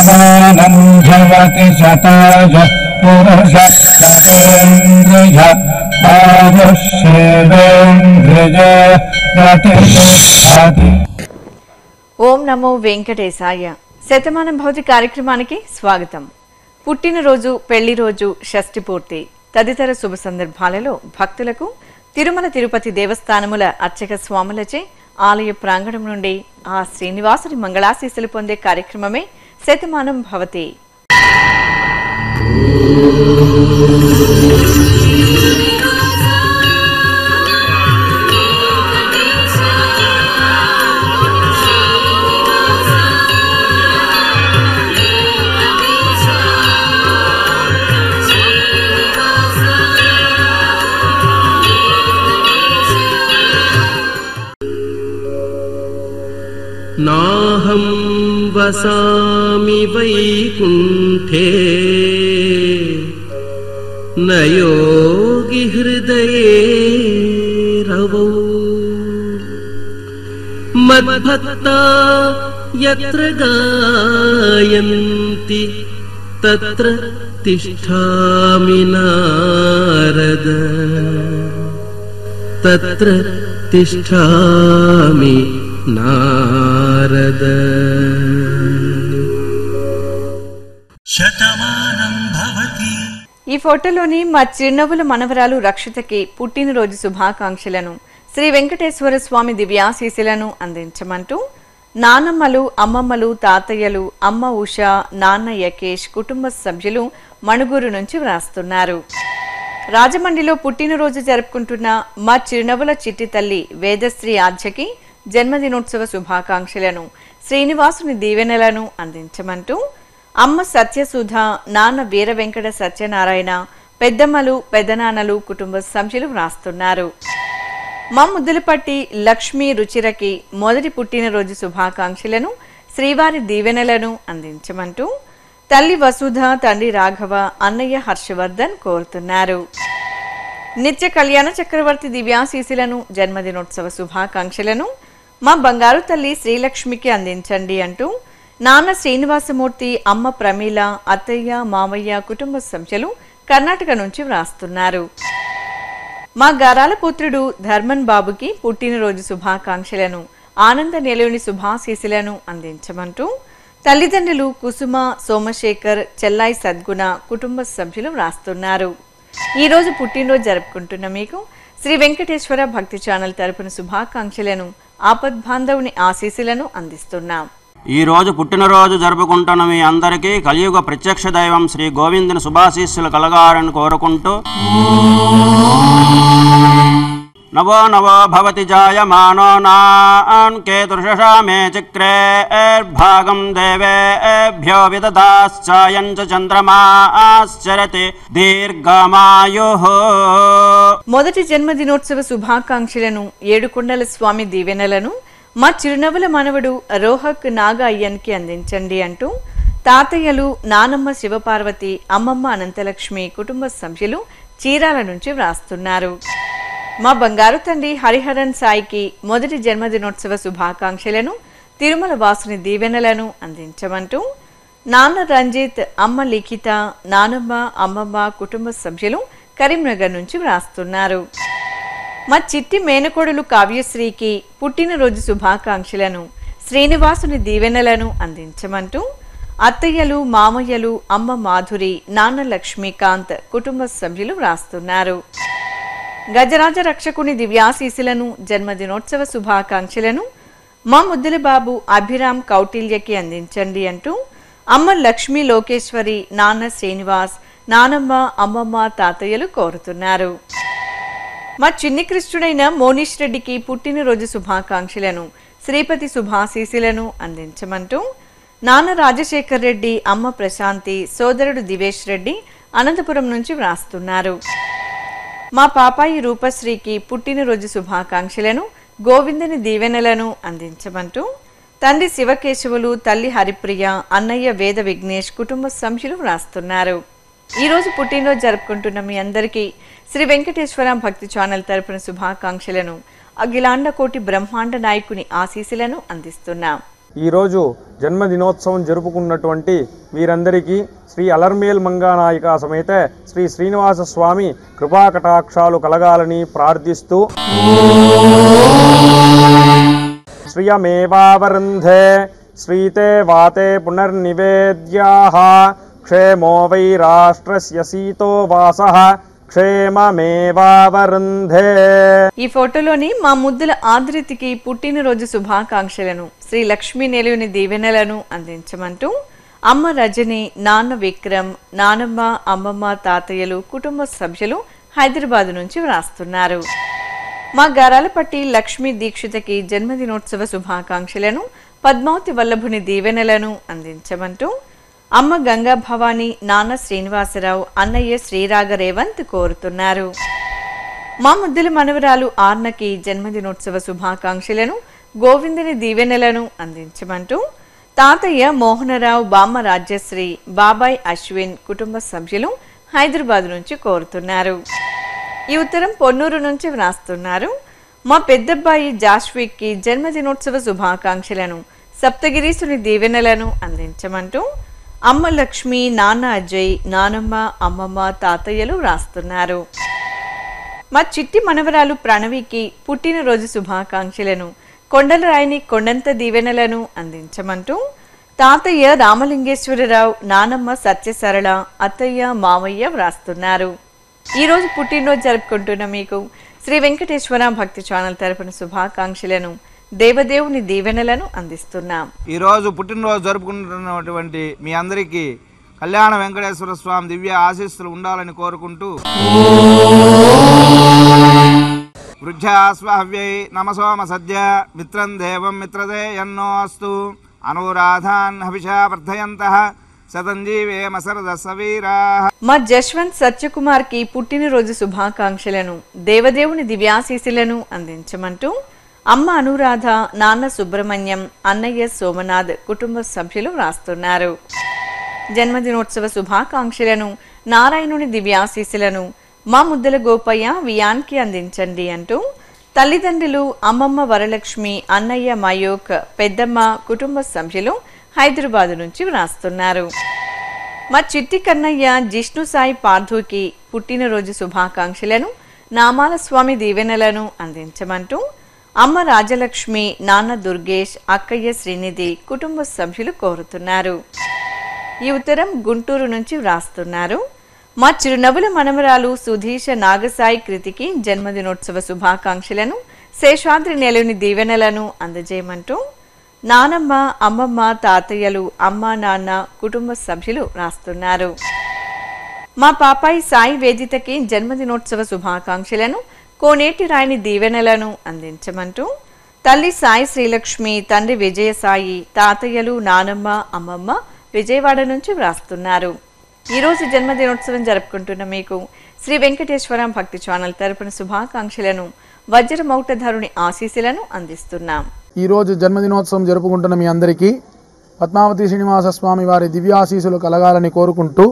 శతమానం భవతి శతాయ పురుష సతేంద్రియ ఆయుష్యేవేంద్రియ ప్రతిష్టతి ఓం నమో వెంకటేశాయ శతమానం భౌతి కార్యక్రమానికి స్వాగతం పుట్టినరోజు పెళ్లి రోజు షష్ఠి పూర్తి తదితర శుభ సందర్భాలలో భక్తులకు తిరుమల తిరుపతి దేవస్థానముల అర్చక స్వాములచే ఆలయ ప్రాంగణం నుండి ఆ శ్రీనివాసుని మంగళాశీస్సులు పొందే కార్యక్రమమే శతమానం భవతి नाहं वसामि वैकुण्ठे न योगि हृदये रवौ मद्भक्ता यत्र गायन्ति तत्र तिष्ठामि नारद तत्र तिष्ठामि नारद ఈ ఫోటోలోని మా చిరునవ్వుల మనవరాలు రక్షితకి పుట్టినరోజు శుభాకాంక్షలను శ్రీ వెంకటేశ్వర స్వామి దివ్యాశీసులను అందించమంటూ నానమ్మలు అమ్మమ్మలు తాతయ్యలు అమ్మ ఉష నాన్న యకేష్ కుటుంబ సభ్యులు మణుగూరు నుంచి వ్రాస్తున్నారు రాజమండ్రిలో పుట్టినరోజు జరుపుకుంటున్న మా చిరునవ్వుల చిట్టి తల్లి వేదశ్రీ ఆధ్యకి జన్మదినోత్సవ శుభాకాంక్షలను శ్రీనివాసుని దీవెనలను అందించమంటూ అమ్మ సత్యసుధ నాన్న వీర వెంకట సత్యనారాయణ పెద్దమ్మలు పెద్దనాన్నలు కుటుంబ సభ్యులు వ్రాస్తున్నారు మా ముద్దులపట్టి లక్ష్మీ రుచిరకి మొదటి పుట్టినరోజు శుభాకాంక్షలను శ్రీవారి దీవెనలను అందించమంటూ తల్లి వసుధ తండ్రి రాఘవ అన్నయ్య హర్షవర్ధన్ కోరుతున్నారు నిత్య కళ్యాణ చక్రవర్తి దివ్యాశీసులను జన్మదినోత్సవ శుభాకాంక్షలను మా బంగారు తల్లి శ్రీలక్ష్మికి అందించండి అంటూ నాన్న శ్రీనివాసమూర్తి అమ్మ ప్రమీల అత్తయ్య మామయ్య కుటుంబ సభ్యులు కర్ణాటక నుంచి వ్రాస్తున్నారు మా గారాల పుత్రుడు ధర్మన్ బాబుకి పుట్టినరోజు శుభాకాంక్షలను ఆనంద నిలయుని శుభాశీసులను అందించమంటూ తల్లిదండ్రులు కుసుమ సోమశేఖర్ చెల్లాయి సద్గుణ కుటుంబ సభ్యులు వ్రాస్తున్నారు ఈ రోజు పుట్టినరోజు జరుపుకుంటున్న మీకు శ్రీ వెంకటేశ్వర భక్తి ఛానల్ తరపున శుభాకాంక్షలను ఆపద్బాంధవుని ఆశీస్సులను అందిస్తున్నాం ఈ రోజు పుట్టినరోజు జరుపుకుంటున్న మీ అందరికీ కలియుగ ప్రత్యక్ష దైవం శ్రీ గోవిందుని శుభాశీస్సులు కలగాలని కోరుకుంటూ నవో నవో భవతి జాయమానో నాన్ కేతుర్షషా మే చక్రేర్భాగం దేవేభ్యో విదదాశ్చాయం చ చంద్రమాశ్చరతి దీర్ఘమాయు మొదటి జన్మదినోత్సవ శుభాకాంక్షలను ఏడుకొండల స్వామి దీవెనలను మా చిరునవ్వుల మనవడు రోహక్ నాగ అయ్యన్కి అందించండి అంటూ తాతయ్యలు నానమ్మ శివపార్వతి అమ్మమ్మ అనంతలక్ష్మి కుటుంబ సభ్యులు చీరాల నుంచి వ్రాస్తున్నారు మా బంగారు తండ్రి హరిహరన్ సాయికి మొదటి జన్మదినోత్సవ శుభాకాంక్షలను తిరుమల వాసుని దీవెనలను అందించమంటూ నాన్న రంజిత్ అమ్మ లిఖిత నానమ్మ అమ్మమ్మ కుటుంబ సభ్యులు కరీంనగర్ నుంచి వ్రాస్తున్నారు మా చిట్టి మేనకోడలు కావ్యశ్రీకి పుట్టినరోజు శుభాకాంక్షలను శ్రీనివాసుని దీవెనలను అందించమంటూ అత్తయ్యలు మామయ్యలు అమ్మ మాధురి నాన్న లక్ష్మీకాంత్ కుటుంబ సభ్యులు వ్రాస్తున్నారు గజరాజ రక్షకుని దివ్యాశీసులను జన్మదినోత్సవ శుభాకాంక్షలను మా ముద్దుల బాబు అభిరామ్ కౌటిల్యకి అందించండి అంటూ అమ్మ లక్ష్మీ లోకేశ్వరి నాన్న శ్రీనివాస్ నానమ్మ అమ్మమ్మ తాతయ్యలు కోరుతున్నారు మా చిన్ని కృష్ణుడైన మోనీష్ రెడ్డికి పుట్టినరోజు శుభాకాంక్షలను శ్రీపతి శుభాశీసులను అందించమంటూ నాన్న రాజశేఖర్ రెడ్డి అమ్మ ప్రశాంతి సోదరుడు దివేష్ రెడ్డి అనంతపురం నుంచి వ్రాస్తున్నారు మా పాపాయి రూపశ్రీకి పుట్టినరోజు శుభాకాంక్షలను గోవిందుని దీవెనలను అందించమంటూ తండ్రి శివకేశవులు తల్లి హరిప్రియ అన్నయ్య వేద విఘ్నేష్ కుటుంబ సభ్యులు వ్రాస్తున్నారు ఈ రోజు పుట్టినరోజు జరుపుకుంటున్న మీ అందరికీ శ్రీ వెంకటేశ్వర భక్తి ఛానల్ తరపున శుభాకాంక్షలను అఖిలాండ కోటి బ్రహ్మాండ నాయకుని ఆశీస్సులను అందిస్తున్నాం ఈరోజు జన్మదినోత్సవం జరుపుకున్నటువంటి వీరందరికీ శ్రీ అలర్మేల్ మంగానాయిక సమేత శ్రీ శ్రీనివాస స్వామి కృపాకటాక్షాలు కలగాలని ప్రార్థిస్తూ శ్రియమేవావరుంధే శ్రీతే వాతే పునర్నివేద్యాః క్షేమో వై రాష్ట్రస్య సీతో వాసః క్షేమమేవావరుంధే ఈ ఫోటోలోని మా ముద్దుల ఆదృతికి పుట్టినరోజు శుభాకాంక్షలను శ్రీ లక్ష్మీ నెలవుని దీవెనలను అందించమంటూ అమ్మ రజని నాన్న విక్రమ్ నానమ్మ అమ్మమ్మ తాతయ్యలు కుటుంబ సభ్యులు హైదరాబాద్ నుంచి వ్రాస్తున్నారు మా గారాలపట్టి లక్ష్మీ దీక్షితకి జన్మదినోత్సవ శుభాకాంక్షలను పద్మావతి వల్లభుని దీవెనలను అందించమంటూ అమ్మ గంగా భవాని నాన్న శ్రీనివాసరావు అన్నయ్య శ్రీరాగ రేవంత్ కోరుతున్నారు మా ముద్దుల మనవరాలు ఆర్నకి జన్మదినోత్సవ శుభాకాంక్షలను గోవిందుని దీవెనలను అందించమంటూ తాతయ్య మోహనరావు బామ్మ రాజ్యశ్రీ బాబాయ్ అశ్విన్ కుటుంబ సభ్యులు హైదరాబాద్ నుంచి కోరుతున్నారు ఈ ఉత్తరం పొన్నూరు నుంచి వ్రాస్తున్నారు మా పెద్దబ్బాయి జాష్విక్కి జన్మదినోత్సవ శుభాకాంక్షలను సప్తగిరీసుని దీవెనలను అందించమంటూ అమ్మ లక్ష్మి నాన్న అజయ్ నానమ్మ అమ్మమ్మ తాతయ్యలు వ్రాస్తున్నారు మా చిట్టి మనవరాలు ప్రణవికి పుట్టినరోజు శుభాకాంక్షలను కొండలరాయిని కొండంత దీవెనలను అందించమంటూ తాతయ్య రామలింగేశ్వరరావు నానమ్మ సత్యసరళ అత్తయ్య మామయ్య వ్రాస్తున్నారు ఈ రోజు పుట్టినరోజు జరుపుకుంటున్న మీకు శ్రీ వెంకటేశ్వర భక్తి ఛానల్ తరపున శుభాకాంక్షలను దేవదేవుని దీవెనలను అందిస్తున్నాం ఈరోజు పుట్టినరోజు జరుపుకుంటున్నటువంటి మీ అందరికీ కళ్యాణ వెంకటేశ్వర స్వామి దివ్య ఆశీస్సులు ఉండాలని కోరుకుంటూ వృద్ధ్యాస్వాహవ్యై నమసోమ సద్య మిత్రం దేవం మిత్రదే ఎన్నో అస్తు అనురాధాన్ హవిషా వర్ధయంత శతంజీవేమ సరద సవీరా మా జశ్వంత్ సత్యకుమార్ కి పుట్టినరోజు శుభాకాంక్షలను దేవదేవుని దివ్యాశీసులను అందించమంటూ అమ్మ అనురాధ నాన్న సుబ్రహ్మణ్యం అన్నయ్య సోమనాథ్ కుటుంబ సభ్యులు వ్రాస్తున్నారు జన్మదినోత్సవ శుభాకాంక్షలను నారాయణుని దివ్యాశీసులను మా ముద్దల గోపయ్య వియాన్కి అందించండి అంటూ తల్లిదండ్రులు అమ్మమ్మ వరలక్ష్మి అన్నయ్య మయోక్ పెద్దమ్మ కుటుంబ సభ్యులు హైదరాబాద్ నుంచి వ్రాస్తున్నారు మా చిట్టి కన్నయ్య జిష్ణు సాయి పార్థుకి పుట్టినరోజు శుభాకాంక్షలను నామాల స్వామి దీవెనలను అందించమంటూ అమ్మ రాజలక్ష్మి నాన్న దుర్గేష్ అక్కయ్య శ్రీనిధి కుటుంబ సభ్యులు కోరుతున్నారు ఈ ఉత్తరం గుంటూరు నుంచి వ్రాస్తున్నారు మా చిరునవ్వుల మనమరాలు సుధీష నాగసాయి కృతికి జన్మదినోత్సవ శుభాకాంక్షలను శేషాద్రి నెలవుని దీవెనలను అందజేయమంటూ నానమ్మ అమ్మమ్మ తాతయ్యలు అమ్మ నాన్న కుటుంబ సభ్యులు రాస్తున్నారు మా పాపాయి సాయి వేదితకి జన్మదినోత్సవ శుభాకాంక్షలను కోనేటి రాయని దీవెనలను అందించమంటూ తల్లి సాయి శ్రీలక్ష్మి తండ్రి విజయసాయి తాతయ్యలు నానమ్మ అమ్మమ్మ విజయవాడ నుంచి వ్రాస్తున్నారు ఈరోజు జన్మదినోత్సవం జరుపుకుంటున్న మీకు శ్రీ వెంకటేశ్వర భక్తి ఛానల్ తరపున శుభాకాంక్షలను వజ్రమౌటధరుని ఆశీస్సులను అందిస్తున్నాం ఈరోజు జన్మదినోత్సవం జరుపుకుంటున్న మీ అందరికీ పద్మావతి శ్రీనివాస స్వామి వారి దివ్యాశీసులు కలగాలని కోరుకుంటూ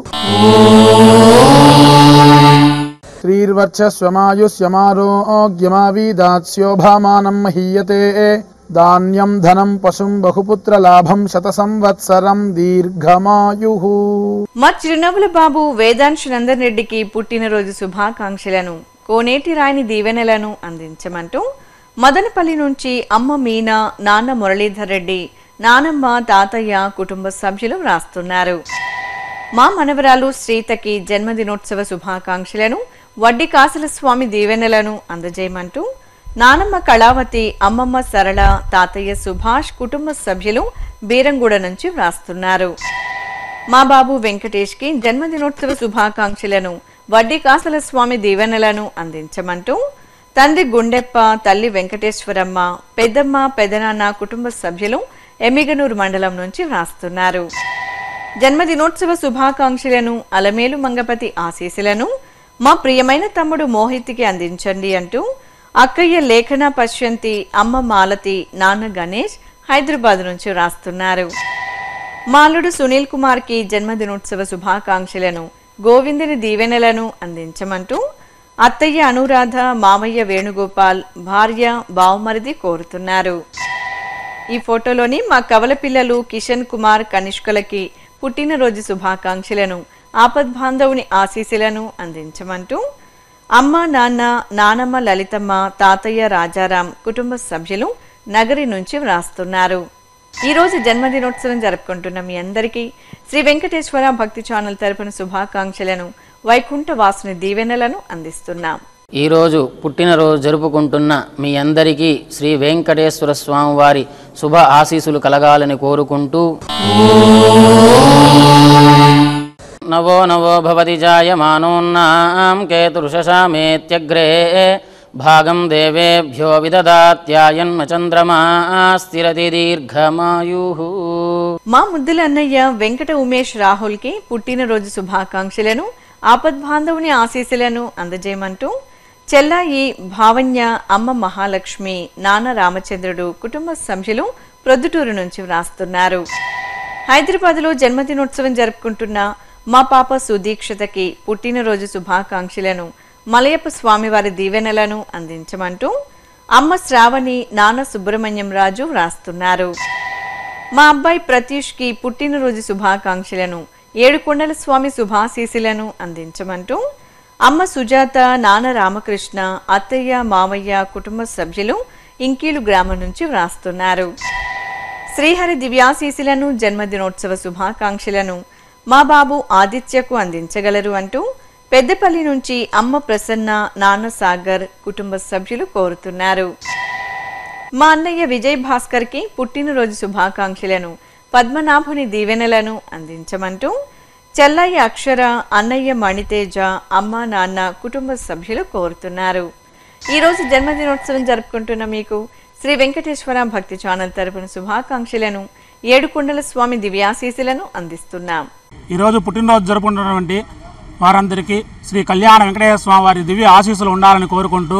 శ్రీర్వర్చస్వమాయుష్యమారోగ్యమావీదాస్యోభామానం మహీయతే ధాన్యం ధనం పశుం బహుపుత్ర లాభం శత సంవత్సరం దీర్ఘమాయు మా చిరునవ్వుల బాబు వేదాంశు నందన్ రెడ్డికి పుట్టినరోజు శుభాకాంక్షలను కోనేటి రాయని దీవెనలను అందించమంటూ మదనపల్లి నుంచి అమ్మ మీనా నాన్న మురళీధర్ రెడ్డి నానమ్మ తాతయ్య కుటుంబ సభ్యులు వ్రాస్తున్నారు మా మనవరాలు శ్రీతకి జన్మదినోత్సవ శుభాకాంక్షలను వడ్డీ కాసుల స్వామి దీవెనలను అందజేయమంటూ నానమ్మ కళావతి అమ్మమ్మ సరళ తాతయ్య సుభాష్ కుటుంబ సభ్యులు బీరంగూడ నుంచి వ్రాస్తున్నారు మా బాబు వెంకటేష్ కి జన్మదినోత్సవ శుభాకాంక్షలను వడ్డీ కాసల స్వామి దీవెనలను అందించమంటూ తండ్రి గుండెప్ప తల్లి వెంకటేశ్వరమ్మ పెద్దమ్మ పెదనాన్న కుటుంబ సభ్యులు ఎమ్మిగనూరు మండలం నుంచి వ్రాస్తున్నారు జన్మదినోత్సవ శుభాకాంక్షలను అలమేలు మంగపతి ఆశీస్సులను మా ప్రియమైన తమ్ముడు మోహిత్కి అందించండి అంటూ అక్కయ్య లేఖన పశ్యంతి అమ్మ మాలతి నాన్న గణేష్ హైదరాబాద్ నుంచి వ్రాస్తున్నారు మాలుడు సునీల్ కుమార్ కి జన్మదినోత్సవ శుభాకాంక్షలను గోవిందుని దీవెనలను అందించమంటూ అత్తయ్య అనురాధ మామయ్య వేణుగోపాల్ భార్య బావమరిది కోరుతున్నారు ఈ ఫోటోలోని మా కవల పిల్లలు కిషన్ కుమార్ కనిష్కలకి పుట్టినరోజు శుభాకాంక్షలను ఆపద్బాంధవుని ఆశీస్సులను అందించమంటూ అమ్మ నాన్న నానమ్మ లలితమ్మ తాతయ్య రాజారాం కుటుంబ సభ్యులు నగరి నుంచి వ్రాస్తున్నారు ఈ రోజు జన్మదినోత్సవం జరుపుకుంటున్న మీ అందరికీ శ్రీ వెంకటేశ్వర భక్తి ఛానల్ తరపున శుభాకాంక్షలను వైకుంఠ వాసుని దీవెనలను అందిస్తున్నాం ఈరోజు పుట్టినరోజు జరుపుకుంటున్న మీ అందరికీ శ్రీ వెంకటేశ్వర స్వామి వారి శుభ ఆశీస్సులు కలగాలని కోరుకుంటూ నవో నవో భవతి జాయమానోన్నాం కేతుర్షశామేత్యగ్రే భాగం దేవేభ్యో విదదాత్యాయన్మ చంద్రమా స్థిరతి దీర్ఘమాయు మా ముద్దుల అన్నయ్య వెంకట ఉమేష్ రాహుల్ కి పుట్టినరోజు శుభాకాంక్షలను ఆపద్బాంధవుని ఆశీస్సులను అందజేయమంటూ చెల్లాయి భావన్య అమ్మ మహాలక్ష్మి నాన్న రామచంద్రుడు కుటుంబ సభ్యులు ప్రొద్దుటూరు నుంచి వ్రాస్తున్నారు హైదరాబాద్లో జన్మదినోత్సవం జరుపుకుంటున్న మా పాప సుదీక్షతకి పుట్టినరోజు శుభాకాంక్షలను మలయప్ప స్వామివారి దీవెనలను అందించమంటూ అమ్మ శ్రావణి నాన్న సుబ్రహ్మణ్యం రాజు వ్రాస్తున్నారు మా అబ్బాయి ప్రతీష్కి పుట్టినరోజు శుభాకాంక్షలను ఏడుకొండల స్వామి శుభాశీసులను అందించమంటూ అమ్మ సుజాత నాన్న రామకృష్ణ అత్తయ్య మామయ్య కుటుంబ సభ్యులు ఇంకీలు గ్రామం నుంచి వ్రాస్తున్నారు శ్రీహరి దివ్యాశీసులను జన్మదినోత్సవ శుభాకాంక్షలను మా బాబు ఆదిత్యకు అందించగలరు అంటూ పెద్దపల్లి నుంచి అమ్మ ప్రసన్న నాన్న సాగర్ కుటుంబ సభ్యులు కోరుతున్నారు మా అన్నయ్య విజయ్ భాస్కర్ కి పుట్టినరోజు శుభాకాంక్షలను పద్మనాభుని దీవెనలను అందించమంటూ చెల్లయ్య అక్షర అన్నయ్య మణితేజ అమ్మ నాన్న కుటుంబ సభ్యులు కోరుతున్నారు ఈరోజు జన్మదినోత్సవం జరుపుకుంటున్న మీకు శ్రీ వెంకటేశ్వర భక్తి ఛానల్ తరపున శుభాకాంక్షలను ఏడుకొండల స్వామి దివ్యాశీసులను అందిస్తున్నాం ఈరోజు పుట్టినరోజు జరుపుకుంటున్నటువంటి వారందరికీ శ్రీ కళ్యాణ వెంకటేశ్వర స్వామి వారి దివ్య ఆశీస్సులు ఉండాలని కోరుకుంటూ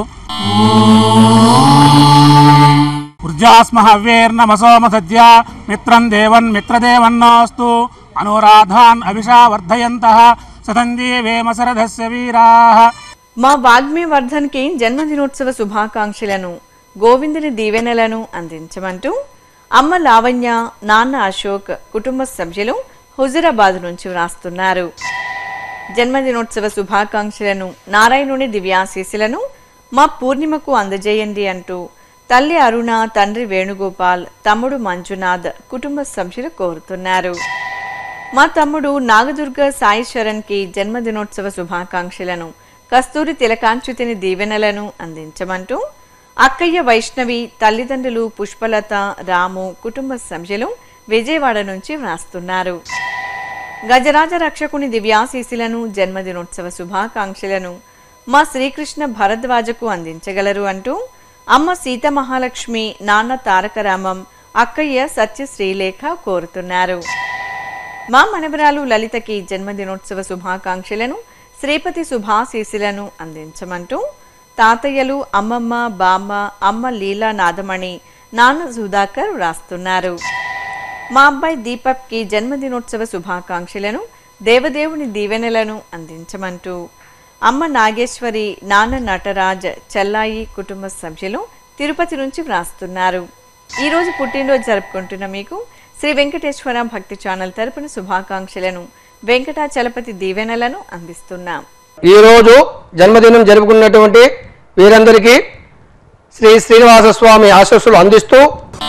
ఉర్జాస్మ హవ్యేర్నమసోమ సద్య మిత్రం దేవన్ మిత్రదేవన్నోస్తు అనురాధాన్ అభిషా వర్ధయంత సతంజీవేమసరథస్య వీరాః మా వాగ్మీ వర్ధన్కి జన్మదినోత్సవ శుభాకాంక్షలను గోవిందుని దీవెనలను అందించమంటూ అమ్మ లావణ్య నాన్న అశోక్ కుటుంబ సభ్యులు హుజురాబాద్ నుంచి వ్రాస్తున్నారు జన్మదినోత్సవ శుభాకాంక్షలను నారాయణుని దివ్యాశీస్సులను మా పూర్ణిమకు అందజేయండి అంటూ తల్లి అరుణ తండ్రి వేణుగోపాల్ తమ్ముడు మంజునాథ్ కుటుంబ సభ్యులు కోరుతున్నారు మా తమ్ముడు నాగదుర్గ సాయి శరణ్కి జన్మదినోత్సవ శుభాకాంక్షలను కస్తూరి తిలకాంచుతిని దీవెనలను అందించమంటూ అక్కయ్య వైష్ణవి తల్లిదండ్రులు పుష్పలత రాము కుటుంబ సభ్యులు విజయవాడ నుంచి వ్రాస్తున్నారు గజరాజ రక్షకుని దివ్యాశీసులను జన్మదినోత్సవ శుభాకాంక్షలను మా శ్రీకృష్ణ భరద్వాజకు అందించగలరు అంటూ అమ్మ సీత మహాలక్ష్మి నాన్న తారకరామం అక్కయ్య సత్య శ్రీలేఖ కోరుతున్నారు మా మనవరాలు లలితకి జన్మదినోత్సవ శుభాకాంక్షలను శ్రీపతి శుభాశీసులను అందించమంటూ తాతయ్యలు అమ్మమ్మ బామ్మ అమ్మ లీలా నాదమణి నాన్న సుధాకర్ వ్రాస్తున్నారు మా అబ్బాయి దీపక్కి జన్మదినోత్సవ శుభాకాంక్షలను దేవదేవుని దీవెనలను అందించమంటూ అమ్మ నాగేశ్వరి నాన్న నటరాజ్ చెల్లాయి కుటుంబ సభ్యులు తిరుపతి నుంచి వ్రాస్తున్నారు ఈరోజు పుట్టినరోజు జరుపుకుంటున్న మీకు శ్రీ వెంకటేశ్వర భక్తి ఛానల్ తరపున శుభాకాంక్షలను వెంకటాచలపతి దీవెనలను అందిస్తున్నాం ఈరోజు జన్మదినం జరుపుకున్నటువంటి వీరందరికీ శ్రీ శ్రీనివాస స్వామి ఆశస్సులు అందిస్తూ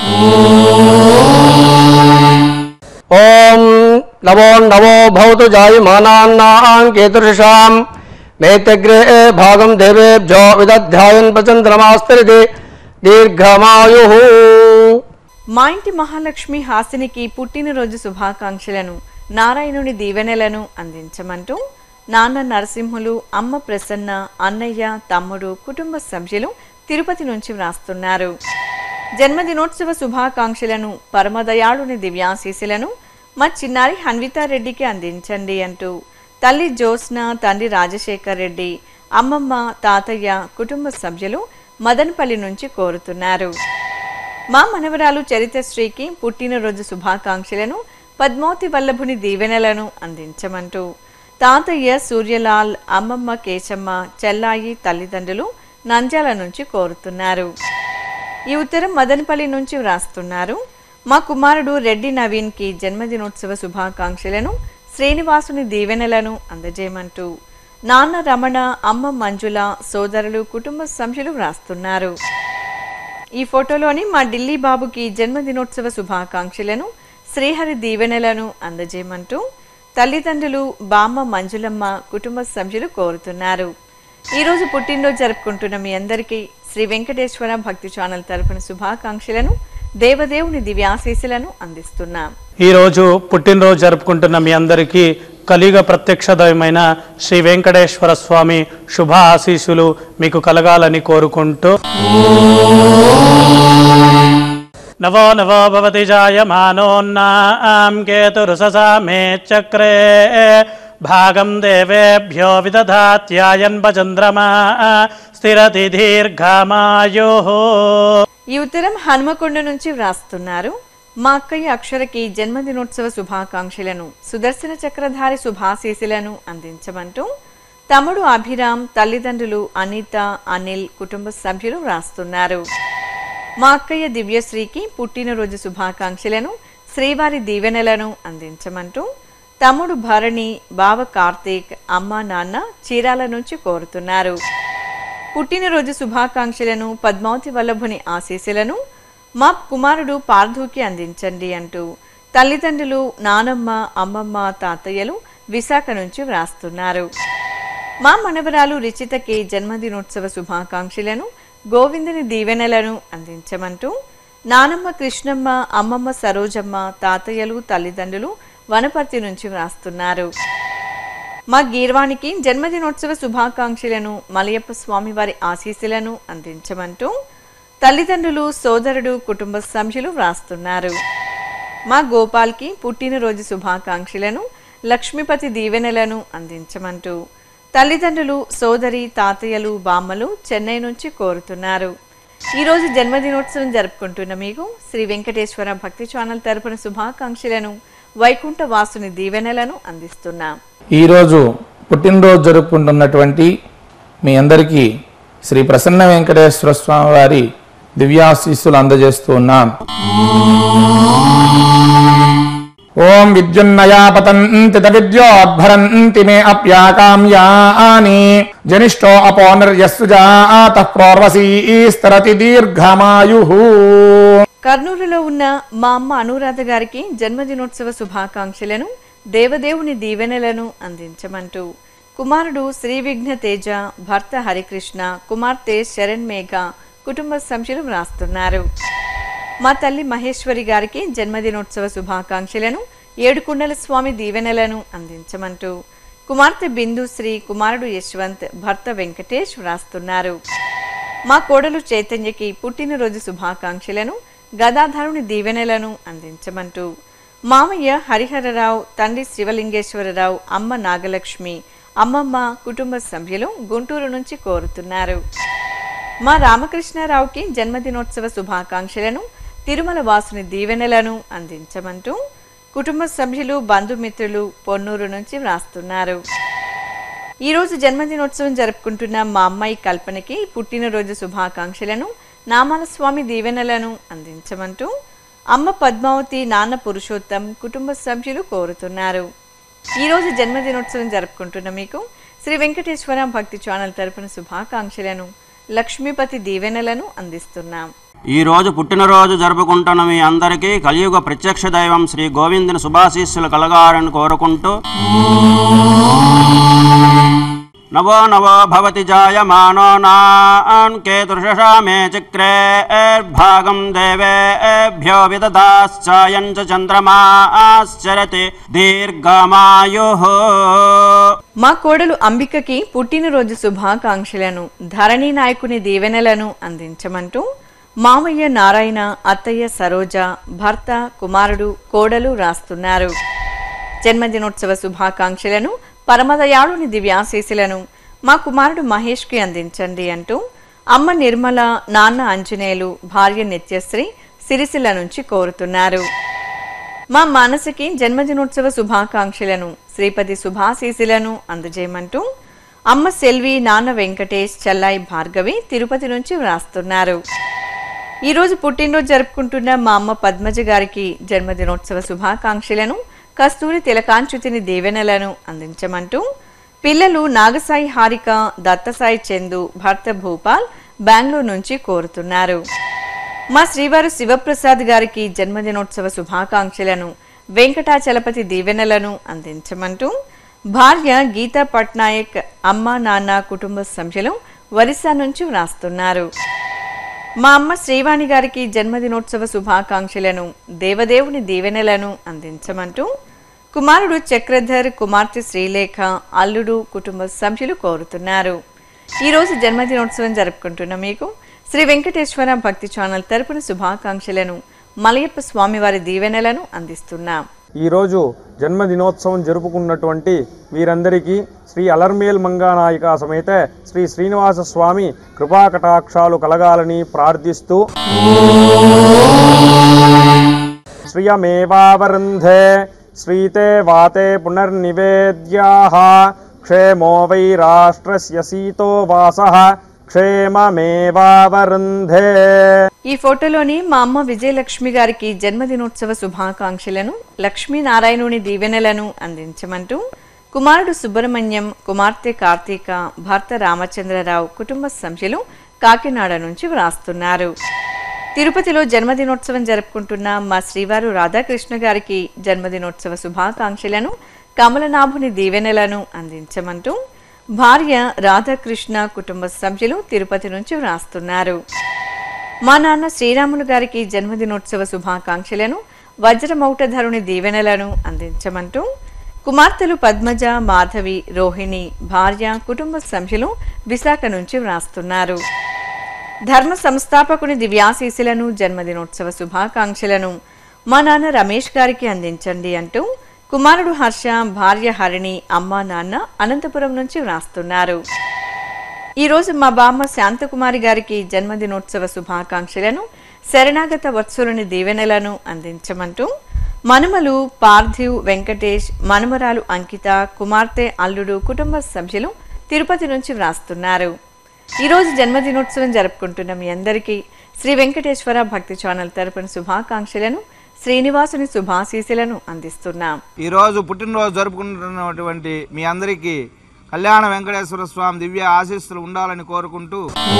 ఓం నమో నమో భవతు జాయమానాన్నాం కేతుర్షాం మేతగ్రే భాగం దేవేభ్యో విదధ్యాయన్ ప్రచంద్రమాస్తరిది దీర్ఘమాయు మా ఇంటి మహాలక్ష్మి హాసినికి పుట్టినరోజు శుభాకాంక్షలను నారాయణుని దీవెనలను అందించమంటూ నాన్న నరసింహులు అమ్మ ప్రసన్న అన్నయ్య తమ్ముడు కుటుంబ సభ్యులు తిరుపతి నుంచి వ్రాస్తున్నారు జన్మదినోత్సవ శుభాకాంక్షలను పరమదయాళుని దివ్యాశీసులను మా చిన్నారి హన్వితారెడ్డికి అందించండి అంటూ తల్లి జ్యోత్స్న తండ్రి రాజశేఖర్ రెడ్డి అమ్మమ్మ తాతయ్య కుటుంబ సభ్యులు మదనపల్లి నుంచి కోరుతున్నారు మా మనవరాలు చరితశ్రీకి పుట్టినరోజు శుభాకాంక్షలను పద్మావతి వల్లభుని దీవెనలను అందించమంటూ తాతయ్య సూర్యలాల్ అమ్మమ్మ కేశమ్మ చెల్లాయి తల్లిదండ్రులు నంద్యాల నుంచి కోరుతున్నారు ఈ ఉత్తరం మదనపల్లి నుంచి వ్రాస్తున్నారు మా కుమారుడు రెడ్డి నవీన్కి జన్మదినోత్సవ శుభాకాంక్షలను శ్రీనివాసుని దీవెనలను అందజేయమంటూ నాన్న రమణ అమ్మ మంజుల సోదరులు కుటుంబ సభ్యులు వ్రాస్తున్నారు ఈ ఫోటోలోని మా ఢిల్లీ బాబుకి జన్మదినోత్సవ శుభాకాంక్షలను శ్రీహరి దీవెనలను అందజేయమంటూ తల్లిదండ్రులు బామ్మ మంజులమ్మ కుటుంబ సభ్యులు కోరుతున్నారు ఈరోజు పుట్టినరోజు జరుపుకుంటున్న మీ అందరికీ శ్రీ వెంకటేశ్వర భక్తి ఛానల్ తరపున శుభాకాంక్షలను దేవదేవుని దివ్యాశీస్సులను అందిస్తున్నాం ఈరోజు పుట్టినరోజు జరుపుకుంటున్న మీ అందరికీ కలియుగ ప్రత్యక్ష దైవమైన శ్రీ వెంకటేశ్వర స్వామి శుభ ఆశీస్సులు మీకు కలగాలని కోరుకుంటూ నవో నవో భవతి జాయమానోన్నాం కేతురుససా మే చక్రే భాగం దేవేభ్యో విదధాత్యాయన్వ చంద్రమా స్థిరతి దీర్ఘమాయో ఈ ఉత్తరం హనుమకొండ నుంచి వ్రాస్తున్నారు మా అక్కయ్య అక్షరకి జన్మదినోత్సవ శుభాకాంక్షలను సుదర్శన చక్రధారి శుభాశీసులను అందించమంటూ తమ్ముడు అభిరామ్ తల్లిదండ్రులు అనిత అనిల్ కుటుంబ సభ్యులు వ్రాస్తున్నారు మా అక్కయ్య దివ్యశ్రీకి పుట్టినరోజు శుభాకాంక్షలను శ్రీవారి దీవెనలను అందించమంటూ తమ్ముడు భరణి బావ కార్తీక్ అమ్మ నాన్న చీరాల నుంచి కోరుతున్నారు పుట్టినరోజు శుభాకాంక్షలను పద్మావతి వల్లభుని ఆశీస్సులను మా కుమారుడు పార్థుకి అందించండి అంటూ తల్లిదండ్రులు నానమ్మ అమ్మమ్మ తాతయ్యలు విశాఖ నుంచి వ్రాస్తున్నారు మా మనవరాలు రిచితకి జన్మదినోత్సవ శుభాకాంక్షలను గోవిందుని దీవెనలను అందించమంటూ నానమ్మ కృష్ణమ్మ అమ్మమ్మ సరోజమ్మ తాతయ్యలు తల్లిదండ్రులు వనపర్తి నుంచి వ్రాస్తున్నారు మా గీర్వాణికి జన్మదినోత్సవ శుభాకాంక్షలను మలయప్ప స్వామి వారి ఆశీస్సులను అందించమంటూ తల్లిదండ్రులు సోదరుడు కుటుంబ సభ్యులు వ్రాస్తున్నారు మా గోపాల్కి పుట్టినరోజు శుభాకాంక్షలను లక్ష్మీపతి దీవెనలను అందించమంటూ తల్లిదండ్రులు సోదరి తాతయ్యలు బామ్మలు చెన్నై నుంచి కోరుతున్నారు ఈరోజు జన్మదినోత్సవం జరుపుకుంటున్న మీకు శ్రీ వెంకటేశ్వర భక్తి ఛానల్ తరపున శుభాకాంక్షలను వైకుంఠ వాసుని దీవెనలను అందిస్తున్నాం ఈరోజు పుట్టినరోజు జరుపుకుంటున్నటువంటి మీ అందరికీ శ్రీ ప్రసన్న వెంకటేశ్వర స్వామి వారి దివ్యాశీస్సులు అందజేస్తూ ఉన్నాం ఓం విద్యున్నయా పతంతి విద్యోద్భరంతి మే అప్యాకామ్యాని జనిష్టో అపోనర్యస్సు జాత ప్రోర్వసీస్తరతి దీర్ఘమాయు కర్నూలులో ఉన్న మా అమ్మ అనురాధ గారికి జన్మదినోత్సవ శుభాకాంక్షలను దేవదేవుని దీవెనలను అందించమంటూ కుమారుడు శ్రీ విఘ్న తేజ భర్త హరికృష్ణ కుమార్తె శరణ్ మేఘ కుటుంబ సభ్యులు వ్రాస్తున్నారు మా తల్లి మహేశ్వరి గారికి జన్మదినోత్సవ శుభాకాంక్షలను ఏడుకుండల స్వామి దీవెనలను అందించమంటూ కుమార్తె బిందు శ్రీ కుమారుడు యశ్వంత్ భర్త వెంకటేష్ వ్రాస్తున్నారు మా కోడలు చైతన్యకి పుట్టినరోజు శుభాకాంక్షలను గదాధరుని దీవెనలను అందించమంటూ మామయ్య హరిహరరావు తండ్రి శివలింగేశ్వరరావు అమ్మ నాగలక్ష్మి అమ్మమ్మ కుటుంబ సభ్యులు గుంటూరు నుంచి కోరుతున్నారు మా రామకృష్ణారావుకి జన్మదినోత్సవ శుభాకాంక్షలను తిరుమల వాసుని దీవెనలను అందించమంటూ కుటుంబ సభ్యులు బంధుమిత్రులు పొన్నూరు నుంచి వ్రాస్తున్నారు ఈరోజు జన్మదినోత్సవం జరుపుకుంటున్న మా అమ్మాయి కల్పనకి పుట్టినరోజు శుభాకాంక్షలను నామాల స్వామి దీవెనలను అందించమంటూ అమ్మ పద్మావతి నాన్న పురుషోత్తం కుటుంబ సభ్యులు కోరుతున్నారు ఈరోజు జన్మదినోత్సవం జరుపుకుంటున్న మీకు శ్రీ వెంకటేశ్వర భక్తి ఛానల్ తరపున శుభాకాంక్షలను లక్ష్మీపతి దీవెనలను అందిస్తున్నాం ఈ రోజు పుట్టినరోజు జరుపుకుంటున్న మీ అందరికీ కలియుగ ప్రత్యక్ష దైవం శ్రీ గోవిందుని శుభాశీస్సులు కలగాలని కోరుకుంటూ నవో నవో భవతి జాయమానో నాన్ కేతుర్షషా మే చక్రే భాగం దేవేభ్యో విదదాశ్చాయం చ చంద్రమాశ్చరతి దీర్ఘమాయు మా కోడలు అంబికకి పుట్టినరోజు శుభాకాంక్షలను ధరణి నాయకుని దీవెనలను అందించమంటూ మామయ్య నారాయణ అత్తయ్య సరోజ భర్త కుమారుడు కోడలు రాస్తున్నారు జన్మదినోత్సవ శుభాకాంక్షలను పరమదయాళుని దివ్యాశీసులను మా కుమారుడు మహేష్కి అందించండి అంటూ అమ్మ నిర్మల నాన్న అంజనేయులు భార్య నిత్యశ్రీ సిరిసిల్ల నుంచి కోరుతున్నారు మా మానసికి జన్మదినోత్సవ శుభాకాంక్షలను శ్రీపతి శుభాశీసులను అందజేయమంటూ అమ్మ సెల్వి నాన్న వెంకటేష్ చెల్లాయి భార్గవి తిరుపతి నుంచి వ్రాస్తున్నారు ఈ రోజు పుట్టినరోజు జరుపుకుంటున్న మా అమ్మ పద్మజ గారికి జన్మదినోత్సవ శుభాకాంక్షలను కస్తూరి తిలకాంచుతిని దీవెనలను అందించమంటూ పిల్లలు నాగసాయి హారిక దత్తసాయి చందు భర్త భూపాల్ బెంగళూరు నుంచి కోరుతున్నారు మా శ్రీవారు శివప్రసాద్ గారికి జన్మదినోత్సవ శుభాకాంక్షలను వెంకటాచలపతి దీవెనలను అందించమంటూ భార్య గీతా పట్నాయక్ అమ్మ నాన్న కుటుంబ సభ్యులు ఒరిస్సా నుంచి వ్రాస్తున్నారు మా అమ్మ శ్రీవాణి గారికి జన్మదినోత్సవ శుభాకాంక్షలను దేవదేవుని దీవెనలను అందించమంటూ కుమారుడు చక్రధర్ కుమార్తె శ్రీలేఖ అల్లుడు కుటుంబ సభ్యులు కోరుతున్నారు ఈరోజు జన్మదినోత్సవం జరుపుకుంటున్న మీకు శ్రీ వెంకటేశ్వర భక్తి ఛానల్ తరపున శుభాకాంక్షలను మలయప్ప స్వామివారి దీవెనలను అందిస్తున్నాం ఈరోజు జన్మదినోత్సవం జరుపుకున్నటువంటి వీరందరికీ శ్రీ అలర్మేల్ మంగానాయిక సమేత శ్రీ శ్రీనివాస స్వామి కృపాకటాక్షాలు కలగాలని ప్రార్థిస్తూ శ్రియమేవావరుంధే శ్రీతే వాతే పునర్నివేద్యాః క్షేమో వై రాష్ట్రస్య సీతో వాసః క్షేమమేవావరుంధే ఈ ఫోటోలోని మా అమ్మ విజయలక్ష్మి గారికి జన్మదినోత్సవ శుభాకాంక్షలను లక్ష్మీనారాయణుని దీవెనలను అందించమంటూ కుమారుడు సుబ్రహ్మణ్యం కుమార్తె కార్తీక భర్త రామచంద్రరావు కుటుంబ సభ్యులు కాకినాడ నుంచి వ్రాస్తున్నారు తిరుపతిలో జన్మదినోత్సవం జరుపుకుంటున్న మా శ్రీవారు రాధాకృష్ణ గారికి జన్మదినోత్సవ శుభాకాంక్షలను కమలనాభుని దీవెనలను అందించమంటూ భార్య రాధాకృష్ణ కుటుంబ సభ్యులు తిరుపతి నుంచి వ్రాస్తున్నారు మా నాన్న శ్రీరాములు గారికి జన్మదినోత్సవ శుభాకాంక్షలను వజ్రమౌటధరుని దీవెనలను అందించమంటూ కుమార్తెలు పద్మజ మాధవి రోహిణి భార్య కుటుంబ సభ్యులు విశాఖ నుంచి వ్రాస్తున్నారు ధర్మ సంస్థాపకుని దివ్యాశీసులను జన్మదినోత్సవ శుభాకాంక్షలను మా నాన్న రమేష్ గారికి అందించండి అంటూ కుమారుడు హర్ష భార్య హరిణి అమ్మ నాన్న అనంతపురం నుంచి వ్రాస్తున్నారు ఈ రోజు మా బామ్మ శాంతకుమారి గారికి జన్మదినోత్సవ శుభాకాంక్షలను శరణాగత వత్సలుని దీవెనలను అందించమంటూ మనుమలు పార్థివ్ వెంకటేష్ మనుమరాలు అంకిత కుమార్తె అల్లుడు కుటుంబ సభ్యులు తిరుపతి నుంచి వ్రాస్తున్నారు ఈ రోజు జన్మదినోత్సవం జరుపుకుంటున్న మీ అందరికీ శ్రీ వెంకటేశ్వర భక్తి ఛానల్ తరపున శుభాకాంక్షలను శ్రీనివాసుని శుభాశీసులను అందిస్తున్నాం ఈరోజు పుట్టినరోజు జరుపుకుంటున్నటువంటి మీ అందరికీ కళ్యాణ వెంకటేశ్వర స్వామి దివ్య ఆశీస్సులు ఉండాలని కోరుకుంటూ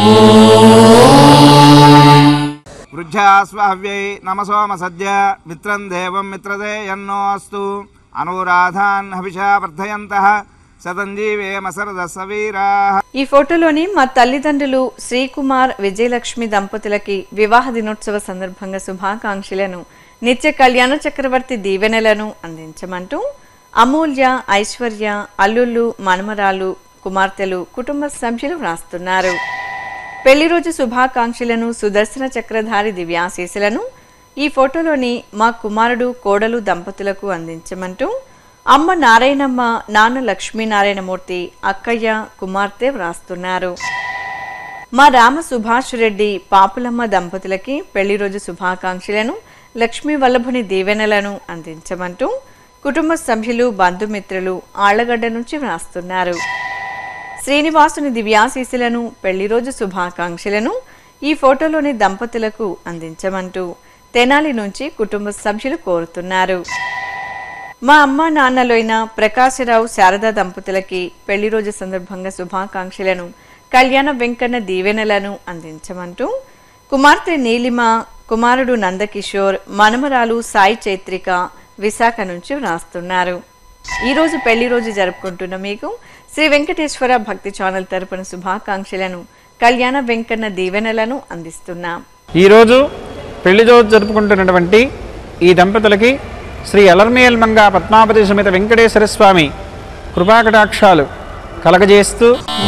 వృద్ధ్యాస్వావ్యై నమసోమ సద్య మిత్రం దేవం మిత్రదే ఎన్నో అస్తు అనురాధాన్ హవిషా వర్ధయంత శతంజీవేమ సరద సవీరా ఈ ఫోటోలోని మా తల్లిదండ్రులు శ్రీకుమార్ విజయలక్ష్మి దంపతులకి వివాహ దినోత్సవ సందర్భంగా శుభాకాంక్షలను నిత్య కళ్యాణ చక్రవర్తి దీవెనలను అందించమంటూ అమూల్య ఐశ్వర్య అల్లుళ్ళు మనుమరాలు కుమార్తెలు కుటుంబ సభ్యులు వ్రాస్తున్నారు పెళ్లి రోజు శుభాకాంక్షలను సుదర్శన చక్రధారి దివ్యాశీసులను ఈ ఫోటోలోని మా కుమారుడు కోడలు దంపతులకు అందించమంటూ అమ్మ నారాయణమ్మ నాన్న లక్ష్మీనారాయణమూర్తి అక్కయ్య కుమార్తె వ్రాస్తున్నారు మా రామ సుభాష్ రెడ్డి పాపులమ్మ దంపతులకి పెళ్లి రోజు శుభాకాంక్షలను లక్ష్మీ వల్లభుని దీవెనలను అందించమంటూ కుటుంబ సభ్యులు బంధుమిత్రులు ఆళ్లగడ్డ నుంచి వ్రాస్తున్నారు శ్రీనివాసుని దివ్యాశీసులను పెళ్లి రోజు శుభాకాంక్షలను ఈ ఫోటోలోని దంపతులకు అందించమంటూ తెనాలి నుంచి కుటుంబ సభ్యులు కోరుతున్నారు మా అమ్మ నాన్నలైన ప్రకాశరావు శారద దంపతులకి పెళ్లి రోజు సందర్భంగా శుభాకాంక్షలను కళ్యాణ వెంకన్న దీవెనలను అందించమంటూ కుమార్తె నీలిమ కుమారుడు నందకిషోర్ మనమరాలు సాయి చైత్రిక విశాఖ నుంచి వ్రాస్తున్నారు ఈ రోజు పెళ్లి రోజు జరుపుకుంటున్న మీకు శ్రీ వెంకటేశ్వర భక్తి ఛానల్ తరపున శుభాకాంక్షలను కళ్యాణ వెంకన్న దీవెనలను అందిస్తున్నాం ఈరోజు పెళ్లి రోజు జరుపుకుంటున్నటువంటి ఈ దంపతులకి శ్రీ అలర్మేల్ మంగా పద్మావతి సమేత వెంకటేశ్వర స్వామి కృపాకటాక్షాలు కలగజేస్తూ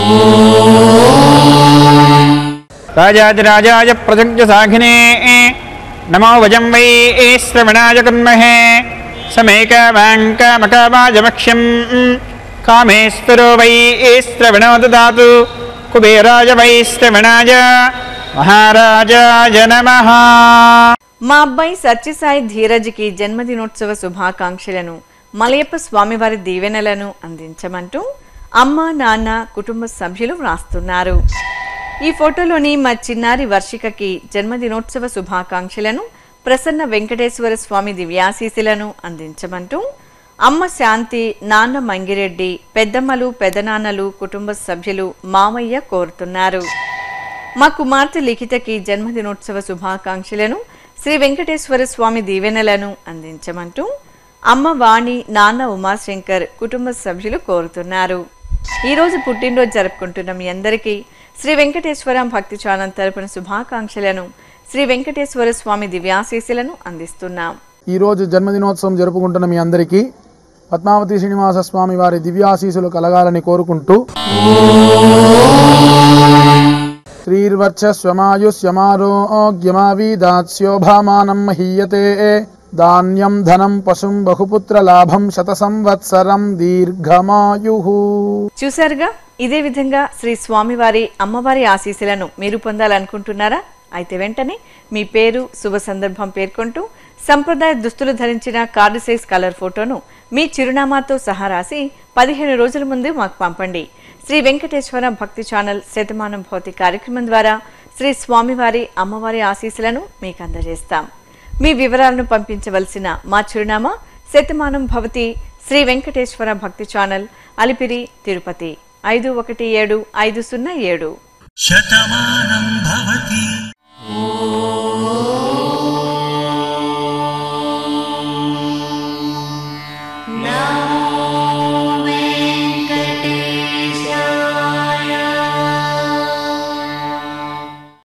రాజాదిరాజాయ ప్రజజ్ఞ సాఘినే నమో వజం వై శ్రవణాయ కన్మహే సమేకమాంకమకమాజమక్ష్యం కామేశ్వరో వై శ్రవణో దదాతు కుబేరాయ వై శ్రవణాయ మహారాజాయ నమః మా అబ్బాయి సత్యసాయి ధీరజ్కి జన్మదినోత్సవ శుభాకాంక్షలను మలయప్ప స్వామివారి దీవెనలను అందించమంటూ అమ్మ నాన్న కుటుంబ సభ్యులు వ్రాస్తున్నారు ఈ ఫోటోలోని మా చిన్నారి వర్షికకి జన్మదినోత్సవ శుభాకాంక్షలను ప్రసన్న వెంకటేశ్వర స్వామి దివ్యాశీసులను అందించమంటూ అమ్మ శాంతి నాన్న మంగిరెడ్డి పెద్దమ్మలు పెదనాన్నలు కుటుంబ సభ్యులు మామయ్య కోరుతున్నారు మా కుమార్తె లిఖితకి జన్మదినోత్సవ శుభాకాంక్షలను శ్రీ వెంకటేశ్వర స్వామి దీవెనలను అందించమంటూ అమ్మ వాణి నాన్న ఉమాశంకర్ కుటుంబ సభ్యులు కోరుతున్నారు ఈ రోజు పుట్టినరోజు జరుపుకుంటున్న మీ అందరికీ శ్రీ వెంకటేశ్వర భక్తి ఛానల్ తరపున శుభాకాంక్షలను శ్రీ వెంకటేశ్వర స్వామి దివ్యాశీస్సులను అందిస్తున్నాం ఈరోజు జన్మదినోత్సవం జరుపుకుంటున్న మీ అందరికీ పద్మావతి శ్రీనివాస స్వామి వారి దివ్యాశీసులు కలగాలని కోరుకుంటూ శ్రీర్వర్చస్వమాయుష్యమారోగ్యమావీదాస్యోభామానం మహీయతే ధాన్యం ధనం పశుం బహుపుత్ర లాభం శత సంవత్సరం దీర్ఘమాయు చూశారుగా ఇదే విధంగా శ్రీ స్వామివారి అమ్మవారి ఆశీస్సులను మీరు పొందాలనుకుంటున్నారా అయితే వెంటనే మీ పేరు శుభ సందర్భం పేర్కొంటూ సంప్రదాయ దుస్తులు ధరించిన కార్డు సైజ్ కలర్ ఫోటోను మీ చిరునామాతో సహా రాసి పదిహేను రోజుల ముందు మాకు పంపండి శ్రీ వెంకటేశ్వర భక్తి ఛానల్ శతమానం భౌతి కార్యక్రమం ద్వారా శ్రీ స్వామివారి అమ్మవారి ఆశీస్సులను మీకు అందజేస్తాం మీ వివరాలను పంపించవలసిన మా చిరునామా శతమానం భవతి శ్రీ వెంకటేశ్వర భక్తి ఛానల్ అలిపిరి తిరుపతి ఐదు ఒకటి ఏడు ఐదు సున్నా ఏడు శతమానం భవ